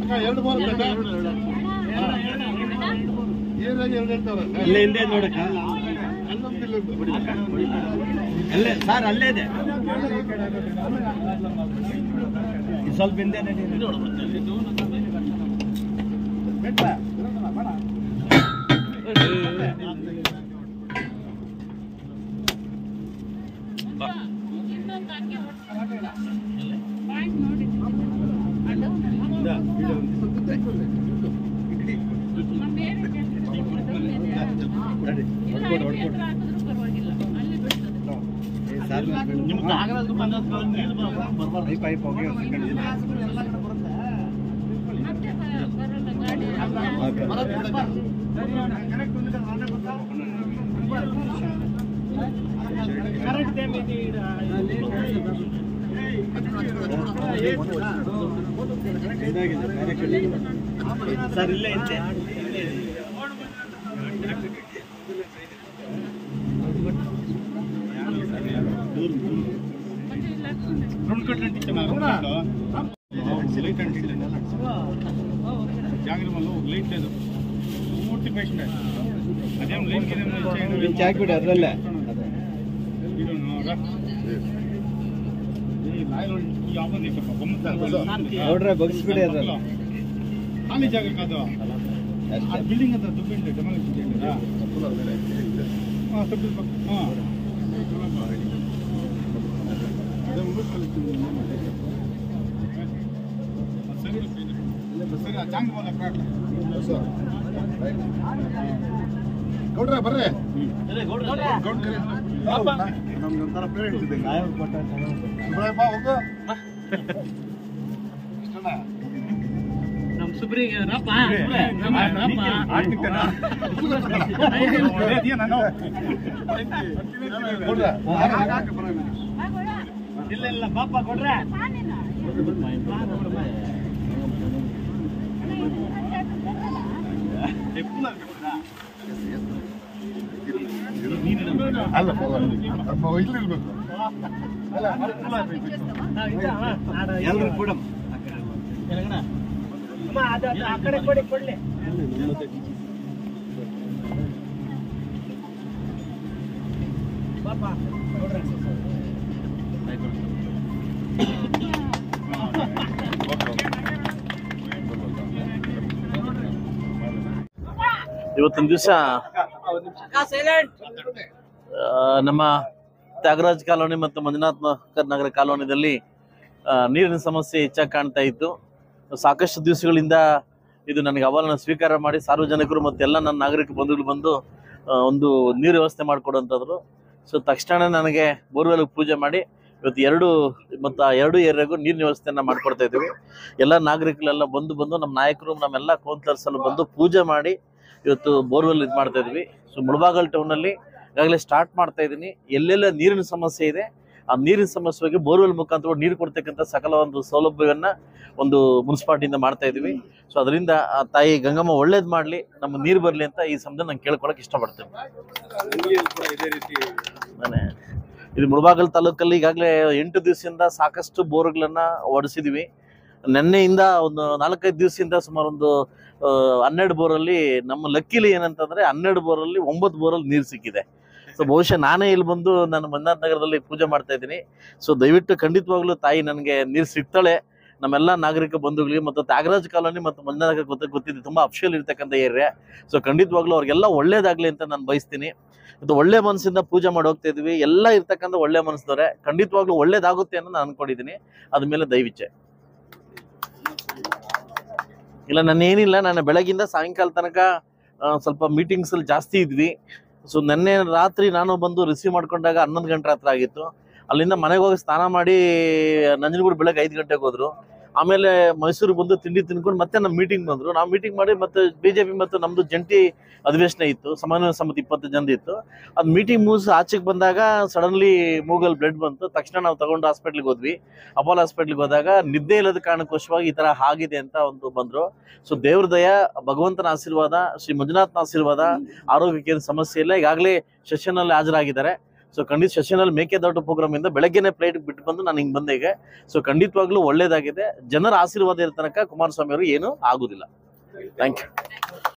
ಎರಡು ಬೋರ್ ಬೇಕಾ ಏನಾಗಿ ಎರಡು ಹೇಳ್ತಾವ್ರೆ ಅಲ್ಲೇ ಹಿಂದೆ ನೋಡಕ್ಕ ಅಲ್ಲೊಂದು ಇಲ್ಲೊಂದು ಅಲ್ಲೇ ಸರ್ ಅಲ್ಲೇ ಇದೆ ಇದು ಸ್ವಲ್ಪ ಹಿಂದೆ ನಡೀರಿ. ಏ, ಸರ್, ನಿಮ್ ಕಾಗದ ಬಂದದ್ದು ನೀರು ಬರ್ಬಾರ್ದು ಪೈಪ್ ಪೈಪ್ ಹೋಗಿ ಒಂದು second ಇದೆ. ಓಕೆ. ಇದಾಗಿದೆ, ಕಾರ್ಯಕ್ರಮ. ಸರ್ ಇಲ್ಲೇ ಹಿಂದೆ లైట్ అంటే జాగ్రత్త వల్ల ఒక లైట్ లేదు పూర్తి పేషెంట్ అదేం లైట్ ಮಿಂಚ್ ಹಾಕ್ಬಿಡಿ ಅದ್ರಲ್ಲೇ ನೋಡ್ರೆ ಬಗ್ಸ್ಬಿಡಿ ಅದ್ರಲ್ಲಿ ಖಾಲಿ ಜಾಗ ಕಾದು ಆ ಅಷ್ಟೇ ಬಿಲ್ಡಿಂಗ್ ಹತ್ರ ದುಡ್ಡು ಡೆಮಾಲಿಷನ್ ಮಾಡಿದ್ರಾ? ಹಾ, ಸ್ವಲ್ಪ ಸ್ವಲ್ಪ, ಹಾ. ಅದೇ ಮುಗಿಸ್ಕೊಳ್ಳಿ. ಸರಿ ಸರಿ ಆ ಜಾಂಗ್ ಬಲ್ಲ ಕಾಟ ಗೌಡ್ರ ಬರ್ರಿ ಗೌಡ್ರ ನಮ್ಗೆ ಒಂಥರ ಪೇರೆಂಟ್ಸ್ ಇದೆ ಕಾಯಂ ಕೊಟ್ಟ ಚೆನ್ನಾಗಿ ಸುಬ್ರಾಯಪ್ಪ ಹೋಗು ಇಷ್ಟಣ್ಣ ನಮ್ ಸುಬ್ರಿಗೆ ರಪ್ಪ ರಪ್ಪ ಗೌಡ್ರ ಹಾಗೆ ಹಾಕಿ ಬರೋಣ. ಇಲ್ಲ ಇಲ್ಲ ಪಾಪ ಕೊಡ್ರೆ ಅಲ್ಲ ನಮ್ಮ ಇಲ್ಲಿರ್ಬೇಕು ಅಲ್ಲ ಅನುಕೂಲ ಆಗ್ಬೇಕು. ಎಲ್ರು ಕೂಡ ಆ ಕಡೆ ಕೊಡಿ ಕೊಡ್ಲಿ ಇವತ್ತಿನ ದಿವಸ ನಮ್ಮ ತ್ಯಾಗರಾಜ್ ಕಾಲೋನಿ ಮತ್ತು ಮಂಜುನಾಥ್ ನ- ನಗರ ಕಾಲೋನಿದಲ್ಲಿ ಆ, ನೀರಿನ ಸಮಸ್ಯೆ ಹೆಚ್ಚಾಗಿ ಕಾಣ್ತಾ ಇತ್ತು ಸಾಕಷ್ಟು ದಿವಸಗಳಿಂದ ಇದು ನನಗೆ ಅಹವಾಲನ್ನು ಸ್ವೀಕಾರ ಮಾಡಿ ಸಾರ್ವಜನಿಕರು ಮತ್ತು ಎಲ್ಲ ನನ್ನ ನಾಗರಿಕ ಬಂಧುಗಳು ಬಂದು ಆ, ಒಂದು ನೀರು ವ್ಯವಸ್ಥೆ ಮಾಡಿಕೊಡುವಂಥದ್ರು ಸೊ ತಕ್ಷಣ ನನಗೆ ಬೋರ್ವೆಲ್ ಪೂಜೆ ಮಾಡಿ ಇವತ್ತು ಎರಡು ಮತ್ತು ಆ ಎರಡು ಏರಿಯಾಗೂ ನೀರಿನ ವ್ಯವಸ್ಥೆಯನ್ನು ಮಾಡ್ಕೊಡ್ತಾ ಇದ್ದೀವಿ ಎಲ್ಲ ನಾಗರಿಕರೆಲ್ಲ ಬಂದು ಬಂದು ನಮ್ಮ ನಾಯಕರು ನಮ್ಮೆಲ್ಲ ಕೌನ್ಸಿಲರ್ಸ್ ಎಲ್ಲ ಬಂದು ಪೂಜೆ ಮಾಡಿ ಇವತ್ತು ಬೋರ್ವೆಲ್ ಇದು ಮಾಡ್ತಾ ಇದ್ವಿ ಸೊ ಮುಳಬಾಗಲ್ ಟೌನಲ್ಲಿ ಈಗಾಗಲೇ ಸ್ಟಾರ್ಟ್ ಮಾಡ್ತಾ ಇದ್ದೀನಿ ಎಲ್ಲೆಲ್ಲ ನೀರಿನ ಸಮಸ್ಯೆ ಇದೆ ಆ ನೀರಿನ ಸಮಸ್ಯೆ ಬಗ್ಗೆ ಬೋರ್ವೆಲ್ ಮುಖಾಂತರ ನೀರು ಕೊಡ್ತಕ್ಕಂಥ ಸಕಲ ಒಂದು ಸೌಲಭ್ಯವನ್ನ ಒಂದು ಮುನ್ಸಿಪಾಲಿಟಿಯಿಂದ ಮಾಡ್ತಾ ಇದ್ವಿ ಸೊ ಅದರಿಂದ ಆ ತಾಯಿ ಗಂಗಮ್ಮ ಒಳ್ಳೇದು ಮಾಡಲಿ ನಮ್ಮ ನೀರು ಬರಲಿ ಅಂತ ಈ ಸಮಯ ನಾನು ಕೇಳ್ಕೊಳಕ್ ಇಷ್ಟಪಡ್ತೇನೆ ನಾನೇ ಇದು ಮುಳಬಾಗಲ್ ತಾಲೂಕಲ್ಲಿ ಈಗಾಗಲೇ ಎಂಟು ದಿವಸದಿಂದ ಸಾಕಷ್ಟು ಬೋರ್ಗಳನ್ನ ಹೊಡೆಸಿದ್ವಿ ನಿನ್ನೆಯಿಂದ ಒಂದು ನಾಲ್ಕೈದು ದಿವಸದಿಂದ ಸುಮಾರು ಒಂದು ಆ, ಹನ್ನೆರಡು ಬೋರಲ್ಲಿ ನಮ್ಮ ಲಕ್ಕಿಲಿ ಏನಂತಂದ್ರೆ ಹನ್ನೆರಡು ಬೋರಲ್ಲಿ ಒಂಬತ್ತು ಬೋರಲ್ಲಿ ನೀರು ಸಿಕ್ಕಿದೆ ಸೊ ಬಹುಶಃ ನಾನೇ ಇಲ್ಲಿ ಬಂದು ನಾನು ಮಂಜುನಾಥ್ ನಗರದಲ್ಲಿ ಪೂಜೆ ಮಾಡ್ತಾ ಇದ್ದೀನಿ ಸೊ ದಯವಿಟ್ಟು ಖಂಡಿತವಾಗ್ಲೂ ತಾಯಿ ನನಗೆ ನೀರು ಸಿಗ್ತಾಳೆ ನಮ್ಮೆಲ್ಲ ನಾಗರಿಕ ಬಂಧುಗಳಿಗೆ ಮತ್ತು ತ್ಯಾಗರಾಜ್ ಕಾಲೋನಿ ಮತ್ತು ಮಂಜುನಾಥ ನಗರ ಗೊತ್ತ ಗೊತ್ತಿದೆ ತುಂಬ ಅಫಿಷಿಯಲ್ ಇರ್ತಕ್ಕಂಥ ಏರಿಯಾ ಸೊ ಖಂಡಿತವಾಗ್ಲೂ ಅವ್ರಿಗೆಲ್ಲ ಒಳ್ಳೇದಾಗ್ಲಿ ಅಂತ ನಾನು ಬಯಸ್ತೀನಿ ಇದು ಒಳ್ಳೆ ಮನಸ್ಸಿಂದ ಪೂಜೆ ಮಾಡಿ ಹೋಗ್ತಾ ಇದೀವಿ ಎಲ್ಲ ಇರ್ತಕ್ಕಂಥ ಒಳ್ಳೆ ಮನಸ್ಸದವ್ರೆ ಖಂಡಿತವಾಗ್ಲೂ ಒಳ್ಳೇದಾಗುತ್ತೆ ಅಂತ ನಾನು ಅನ್ಕೊಂಡಿದ್ದೀನಿ ಅದ್ಮೇಲೆ ದಯವಿಚ್ಚೆ ಇಲ್ಲ ನಾನು ಏನಿಲ್ಲ ನಾನು ಬೆಳಗಿಂದ ಸಾಯಂಕಾಲ ತನಕ ಆ, ಸ್ವಲ್ಪ ಮೀಟಿಂಗ್ಸ್ ಅಲ್ಲಿ ಜಾಸ್ತಿ ಇದ್ವಿ ಸೊ ನಿನ್ನೆ ರಾತ್ರಿ ನಾನು ಬಂದು ರಿಸೀವ್ ಮಾಡ್ಕೊಂಡಾಗ ಹನ್ನೊಂದು ಗಂಟೆ ಹತ್ರ ಆಗಿತ್ತು ಅಲ್ಲಿಂದ ಮನೆಗೆ ಹೋಗಿ ಸ್ನಾನ ಮಾಡಿ ನಂಜನಗೂಡು ಬೆಳಗ್ಗೆ ಐದು ಗಂಟೆಗೆ ಹೋದ್ರು ಆಮೇಲೆ ಮೈಸೂರಿಗೆ ಬಂದು ತಿಂಡಿ ತಿನ್ಕೊಂಡು ಮತ್ತೆ ನಮ್ಮ ಮೀಟಿಂಗ್ ಬಂದ್ರು ನಾವು ಮೀಟಿಂಗ್ ಮಾಡಿ ಮತ್ತೆ ಬಿಜೆಪಿ ಮತ್ತು ನಮ್ದು ಜಂಟಿ ಅಧಿವೇಶನ ಇತ್ತು ಸಮನ್ವಯ ಸಮಿತಿ ಇಪ್ಪತ್ತು ಜನದ ಇತ್ತು ಅದು ಮೀಟಿಂಗ್ ಮುಗಿಸಿ ಆಚೆಗೆ ಬಂದಾಗ ಸಡನ್ಲಿ ಮೂಗಲ್ ಬ್ಲಡ್ ಬಂತು ತಕ್ಷಣ ನಾವು ತಗೊಂಡು ಹಾಸ್ಪಿಟ್ಲಿಗೆ ಹೋದ್ವಿ ಅಪೋಲೋ ಹಾಸ್ಪಿಟ್ಲಿಗೆ ಹೋದಾಗ ನಿದ್ದೆ ಇಲ್ಲದ ಕಾರಣಕ್ಕೋಸ್ಕರವಾಗಿ ಈ ತರ ಆಗಿದೆ ಅಂತ ಒಂದು ಬಂದ್ರು ಸೊ ದೇವ್ರ ದಯ ಭಗವಂತನ ಆಶೀರ್ವಾದ ಶ್ರೀ ಮಂಜುನಾಥನ ಆಶೀರ್ವಾದ ಆರೋಗ್ಯಕ್ಕೆ ಏನು ಸಮಸ್ಯೆ ಇಲ್ಲ ಈಗಾಗಲೇ ಸೆಷನ್ ಅಲ್ಲಿ ಹಾಜರಾಗಿದ್ದಾರೆ ಸೊ ಖಂಡಿತ ಶಶಿನಲ್ಲಿ ಮೇಕೆದಾಟು ಪ್ರೋಗ್ರಾಮ್ ಇಂದ ಬೆಳಗ್ಗೆನೆ ಫ್ಲೈಟ್ ಬಿಟ್ಟು ಬಂದು ನಾನು ಹಿಂಗೆ ಬಂದೆ ಈಗ ಸೊ ಖಂಡಿತವಾಗ್ಲೂ ಒಳ್ಳೇದಾಗಿದೆ ಜನರ ಆಶೀರ್ವಾದ ಇರೋ ತನಕ ಕುಮಾರಸ್ವಾಮಿ ಅವರು ಏನು ಆಗುದಿಲ್ಲ ಥ್ಯಾಂಕ್ ಯು